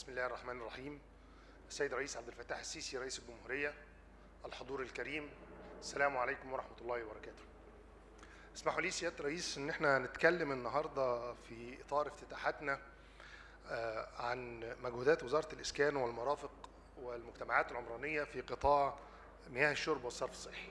بسم الله الرحمن الرحيم السيد الرئيس عبد الفتاح السيسي رئيس الجمهورية الحضور الكريم السلام عليكم ورحمة الله وبركاته اسمحوا لي سيادة الرئيس ان احنا نتكلم النهاردة في اطار افتتاحاتنا آه، عن مجهودات وزارة الاسكان والمرافق والمجتمعات العمرانية في قطاع مياه الشرب والصرف الصحي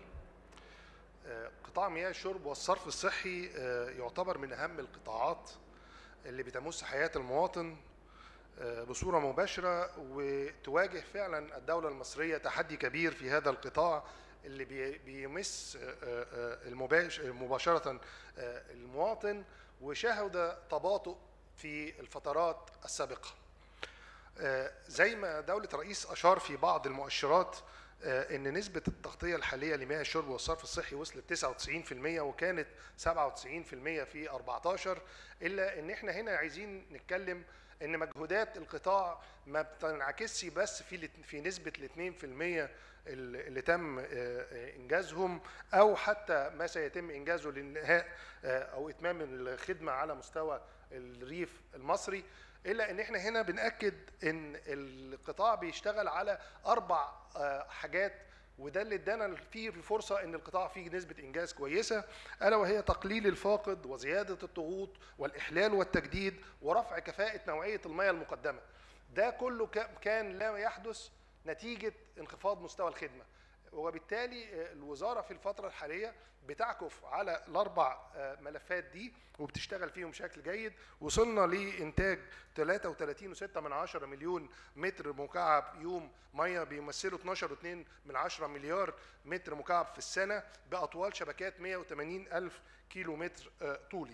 آه، قطاع مياه الشرب والصرف الصحي آه، يعتبر من اهم القطاعات اللي بتمس حياة المواطن آه، بصورة مباشرة وتواجه فعلا الدولة المصرية تحدي كبير في هذا القطاع اللي بي- بيمس آه، آه، المباش- مباشرة آه، المواطن وشهد تباطؤ في الفترات السابقة آه، زي ما دولة الرئيس أشار في بعض المؤشرات آه، إن نسبة التغطية الحالية لمياه الشرب والصرف الصحي وصلت 99% وكانت 97% في 14 إلا إن إحنا هنا عايزين نتكلم إن مجهودات القطاع ما بتنعكسش بس في الات- في نسبة ال 2% اللي اللي تم آه، آه، إنجازهم أو حتى ما سيتم إنجازه للانتهاء آه، أو إتمام الخدمة على مستوى الريف المصري الا ان احنا هنا بناكد ان القطاع بيشتغل على اربع آه، حاجات وده اللي ادانا فيه الفرصه ان القطاع فيه نسبه انجاز كويسه الا وهي تقليل الفاقد وزياده الضغوط والاحلال والتجديد ورفع كفاءه نوعيه المياه المقدمه ده كله كا- كان لا يحدث نتيجه انخفاض مستوى الخدمه وبالتالي آه، الوزاره في الفتره الحاليه بتعكف على الاربع آه، ملفات دي وبتشتغل فيهم بشكل جيد وصلنا لانتاج 33.6 من عشرة مليون متر مكعب يوم ميه بيمثلوا 12.2 من عشرة مليار متر مكعب في السنه باطوال شبكات 180 الف كيلو متر آه، طولي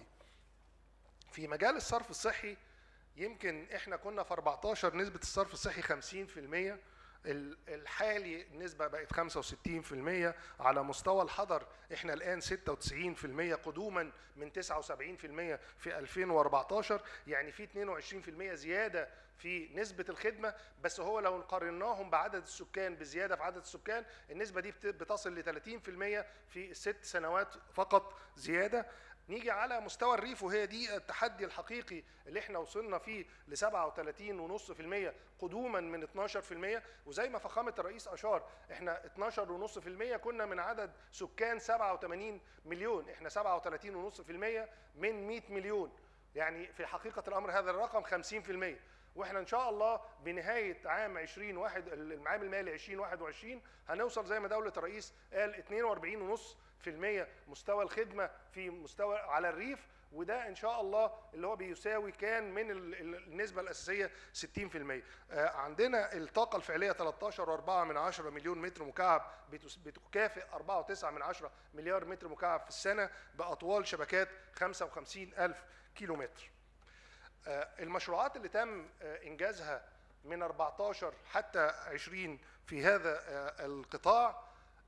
في مجال الصرف الصحي يمكن احنا كنا في 14 نسبة الصرف الصحي 50% ال- الحالي النسبة بقت 65% على مستوى الحضر احنا الآن 96% قدوما من 79% في 2014 يعني في 22% زيادة في نسبة الخدمة بس هو لو قارناهم بعدد السكان بزيادة في عدد السكان النسبة دي بت- بتصل ل 30% في الست سنوات فقط زيادة نيجي على مستوى الريف وهي دي التحدي الحقيقي اللي احنا وصلنا فيه ل 37.5% قدوما من 12% وزي ما فخامه الرئيس اشار احنا 12.5% كنا من عدد سكان 87 مليون احنا 37.5% من 100 مليون يعني في حقيقه الامر هذا الرقم 50% واحنا ان شاء الله بنهايه عام 20 واحد العام المالي 2021 هنوصل زي ما دوله الرئيس قال 42.5 في المية مستوى الخدمة في مستوى على الريف وده إن شاء الله اللي هو بيساوي كان من ال- ال- النسبة الأساسية 60% آه، عندنا الطاقة الفعلية 13.4 من عشرة مليون متر مكعب بتس- بتكافئ 4.9 من عشرة مليار متر مكعب في السنة بأطوال شبكات 55 ألف كيلو متر آه، المشروعات اللي تم آه، إنجازها من 14 حتى 20 في هذا آه، القطاع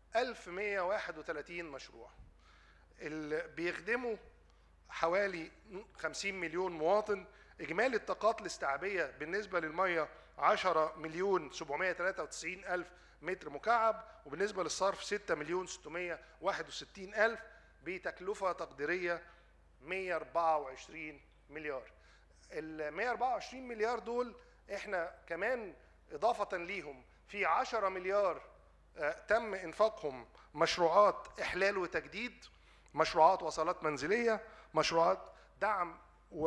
1131 مشروع اللي بيخدموا حوالي 50 مليون مواطن اجمالي الطاقات الاستيعابيه بالنسبه للميه 10 مليون 793 الف متر مكعب وبالنسبه للصرف 6 مليون 661 الف بتكلفه تقديريه 124 مليار ال 124 مليار دول احنا كمان اضافه ليهم في 10 مليار آه، تم انفاقهم مشروعات احلال وتجديد مشروعات وصلات منزليه مشروعات دعم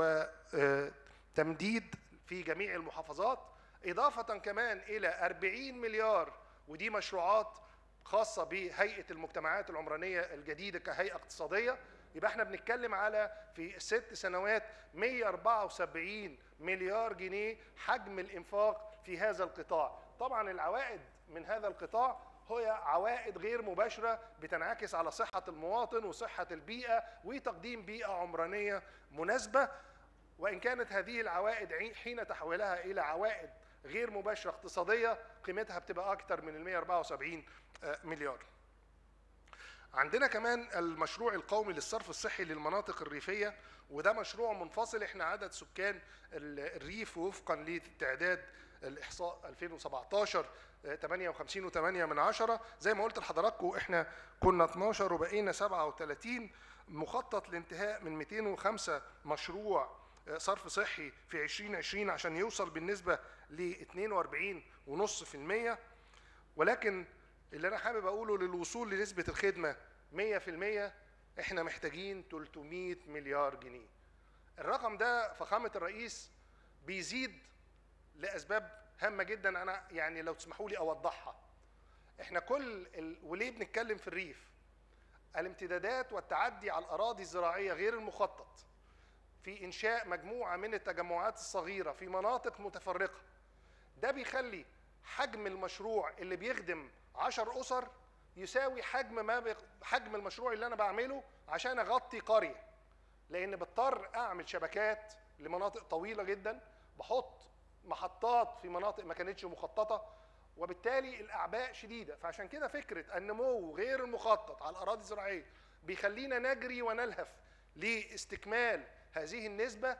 وتمديد في جميع المحافظات اضافه كمان الى 40 مليار ودي مشروعات خاصه بهيئه المجتمعات العمرانيه الجديده كهيئه اقتصاديه يبقى احنا بنتكلم على في ست سنوات 174 مليار جنيه حجم الانفاق في هذا القطاع طبعا العوائد من هذا القطاع هي عوائد غير مباشرة بتنعكس على صحة المواطن وصحة البيئة وتقديم بيئة عمرانية مناسبة وإن كانت هذه العوائد عي- حين تحويلها إلى عوائد غير مباشرة اقتصادية قيمتها بتبقى أكثر من ال 174 آه، مليار عندنا كمان المشروع القومي للصرف الصحي للمناطق الريفية وده مشروع منفصل احنا عدد سكان ال- الريف وفقا لتعداد الإحصاء 2017 58 و8 من عشرة زي ما قلت لحضراتكم احنا كنا 12 وبقينا 37 مخطط لانتهاء من 205 مشروع آه، صرف صحي في 2020 عشان يوصل بالنسبه ل 42.5% ولكن اللي انا حابب اقوله للوصول لنسبه الخدمه 100% احنا محتاجين 300 مليار جنيه الرقم ده فخامه الرئيس بيزيد لاسباب هامه جدا انا يعني لو تسمحوا لي اوضحها احنا كل ال... وليه بنتكلم في الريف الامتدادات والتعدي على الاراضي الزراعيه غير المخطط في انشاء مجموعه من التجمعات الصغيره في مناطق متفرقه ده بيخلي حجم المشروع اللي بيخدم 10 اسر يساوي حجم ما بي... حجم المشروع اللي انا بعمله عشان اغطي قريه لان بضطر اعمل شبكات لمناطق طويله جدا بحط محطات في مناطق ما كانتش مخططه وبالتالي الاعباء شديده فعشان كده فكره النمو غير المخطط على الاراضي الزراعيه بيخلينا نجري ونلهف لاستكمال هذه النسبه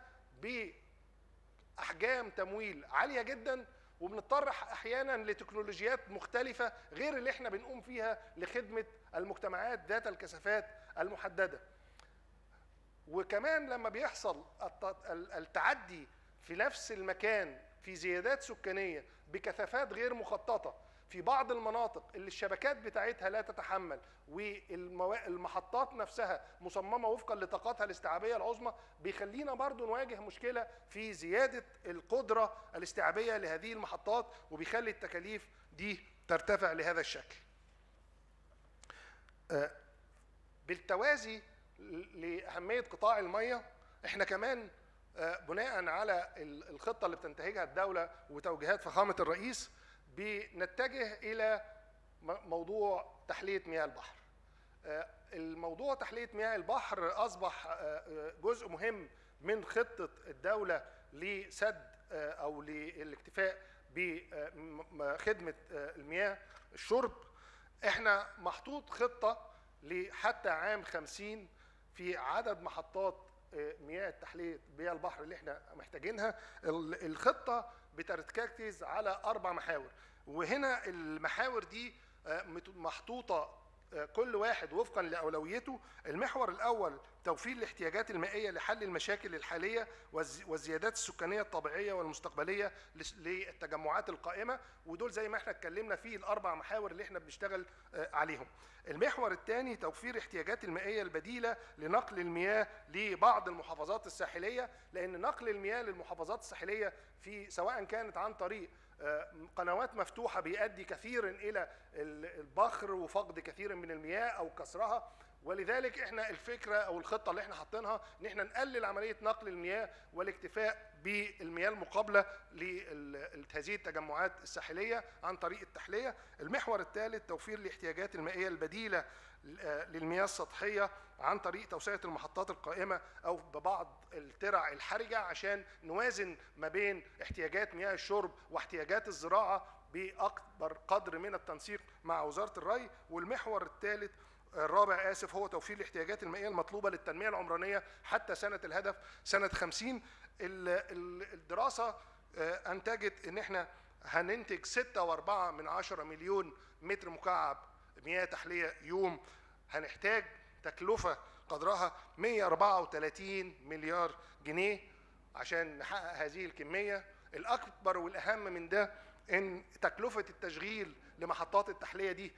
باحجام تمويل عاليه جدا وبنضطر احيانا لتكنولوجيات مختلفه غير اللي احنا بنقوم فيها لخدمه المجتمعات ذات الكثافات المحدده وكمان لما بيحصل التعدي في نفس المكان في زيادات سكانيه بكثافات غير مخططه في بعض المناطق اللي الشبكات بتاعتها لا تتحمل والمحطات نفسها مصممه وفقا لطاقاتها الاستيعابيه العظمى بيخلينا برضو نواجه مشكله في زياده القدره الاستيعابيه لهذه المحطات وبيخلي التكاليف دي ترتفع لهذا الشكل. بالتوازي لاهميه قطاع الميه احنا كمان بناء على الخطه اللي بتنتهجها الدوله وتوجيهات فخامه الرئيس بنتجه الى موضوع تحليه مياه البحر. الموضوع تحليه مياه البحر اصبح جزء مهم من خطه الدوله لسد او للاكتفاء بخدمه المياه الشرب. احنا محطوط خطه لحتى عام 50 في عدد محطات مياه التحليه مياه البحر اللي احنا محتاجينها الخطه بتركز على اربع محاور وهنا المحاور دي محطوطه كل واحد وفقا لاولويته المحور الاول توفير الاحتياجات المائيه لحل المشاكل الحاليه والزيادات السكانيه الطبيعيه والمستقبليه للتجمعات القائمه ودول زي ما احنا اتكلمنا فيه الاربع محاور اللي احنا بنشتغل عليهم المحور الثاني توفير احتياجات المائيه البديله لنقل المياه لبعض المحافظات الساحليه لان نقل المياه للمحافظات الساحليه في سواء كانت عن طريق قنوات مفتوحه بيؤدي كثيرا الى البخر وفقد كثير من المياه او كسرها ولذلك احنا الفكره او الخطه اللي احنا حاطينها ان احنا نقلل عمليه نقل المياه والاكتفاء بالمياه المقابله لهذه التجمعات الساحليه عن طريق التحليه. المحور الثالث توفير الاحتياجات المائيه البديله للمياه السطحيه عن طريق توسعه المحطات القائمه او ببعض الترع الحرجه عشان نوازن ما بين احتياجات مياه الشرب واحتياجات الزراعه باكبر قدر من التنسيق مع وزاره الري والمحور الثالث الرابع اسف هو توفير الاحتياجات المائيه المطلوبه للتنميه العمرانيه حتى سنه الهدف سنه 50 الدراسه انتجت ان احنا هننتج 6.4 من 10 مليون متر مكعب مياه تحليه يوم هنحتاج تكلفه قدرها 134 مليار جنيه عشان نحقق هذه الكميه الاكبر والاهم من ده ان تكلفه التشغيل لمحطات التحليه دي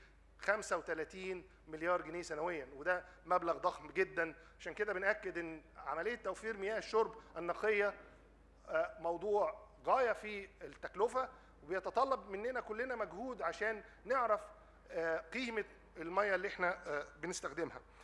35 مليار جنيه سنويا وده مبلغ ضخم جدا عشان كده بنأكد ان عمليه توفير مياه الشرب النقيه موضوع غايه في التكلفه وبيتطلب مننا كلنا مجهود عشان نعرف قيمه الميه اللي احنا بنستخدمها